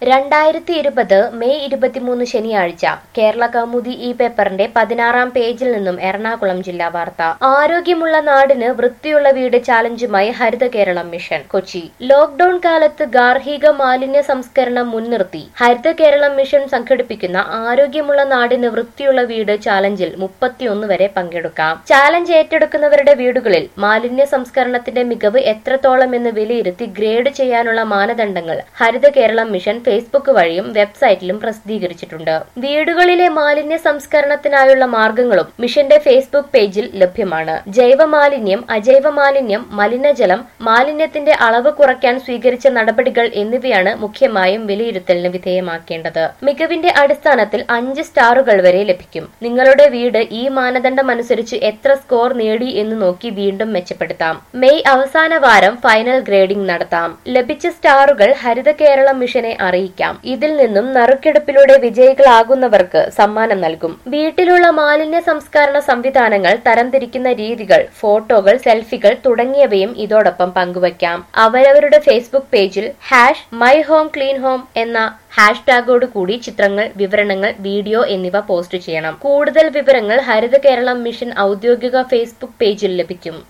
രണ്ടായിരത്തി ഇരുപത് മെയ് ഇരുപത്തിമൂന്ന് ശനിയാഴ്ച കേരള കൗമുദി ഈ പേപ്പറിന്റെ പതിനാറാം പേജിൽ നിന്നും എറണാകുളം ജില്ലാ വാർത്ത ആരോഗ്യമുള്ള നാടിന് വൃത്തിയുള്ള വീട് ചാലഞ്ചുമായി ഹരിത കേരളം മിഷൻ കൊച്ചി ലോക്ഡൌൺ കാലത്ത് ഗാർഹിക മാലിന്യ സംസ്കരണം മുൻനിർത്തി ഹരിത കേരളം മിഷൻ സംഘടിപ്പിക്കുന്ന ആരോഗ്യമുള്ള നാടിന് വൃത്തിയുള്ള വീട് ചാലഞ്ചിൽ മുപ്പത്തിയൊന്ന് വരെ പങ്കെടുക്കാം ചാലഞ്ച് ഏറ്റെടുക്കുന്നവരുടെ വീടുകളിൽ മാലിന്യ സംസ്കരണത്തിന്റെ മികവ് എത്രത്തോളം എന്ന് വിലയിരുത്തി ഗ്രേഡ് ചെയ്യാനുള്ള മാനദണ്ഡങ്ങൾ ഹരിത കേരളം മിഷൻ ഫേസ്ബുക്ക് വഴിയും വെബ്സൈറ്റിലും പ്രസിദ്ധീകരിച്ചിട്ടുണ്ട് വീടുകളിലെ മാലിന്യ സംസ്കരണത്തിനായുള്ള മാർഗങ്ങളും മിഷന്റെ ഫേസ്ബുക്ക് പേജിൽ ലഭ്യമാണ് ജൈവ മാലിന്യം അജൈവ മാലിന്യം മലിനജലം മാലിന്യത്തിന്റെ അളവ് കുറയ്ക്കാൻ സ്വീകരിച്ച നടപടികൾ എന്നിവയാണ് മുഖ്യമായും വിലയിരുത്തലിന് വിധേയമാക്കേണ്ടത് മികവിന്റെ അടിസ്ഥാനത്തിൽ അഞ്ച് സ്റ്റാറുകൾ വരെ ലഭിക്കും നിങ്ങളുടെ വീട് ഈ മാനദണ്ഡം അനുസരിച്ച് എത്ര സ്കോർ നേടി എന്ന് നോക്കി വീണ്ടും മെച്ചപ്പെടുത്താം മെയ് അവസാന വാരം ഫൈനൽ ഗ്രേഡിംഗ് നടത്താം ലഭിച്ച സ്റ്റാറുകൾ ഹരിത കേരളം മിഷനെ അറിയിക്കാം ഇതിൽ നിന്നും നറുക്കെടുപ്പിലൂടെ വിജയികളാകുന്നവർക്ക് സമ്മാനം നൽകും വീട്ടിലുള്ള മാലിന്യ സംസ്കരണ സംവിധാനങ്ങൾ തരംതിരിക്കുന്ന രീതികൾ ഫോട്ടോകൾ സെൽഫികൾ തുടങ്ങിയവയും ഇതോടൊപ്പം പങ്കുവയ്ക്കാം അവരവരുടെ ഫേസ്ബുക്ക് പേജിൽ hash my home clean home എന്ന ഹാഷ്ടാഗോട് കൂടി ചിത്രങ്ങൾ വിവരണങ്ങൾ വീഡിയോ എന്നിവ പോസ്റ്റ് ചെയ്യണം കൂടുതൽ വിവരങ്ങൾ ഹരിത കേരളം മിഷൻ ഔദ്യോഗിക ഫേസ്ബുക്ക് പേജിൽ ലഭിക്കും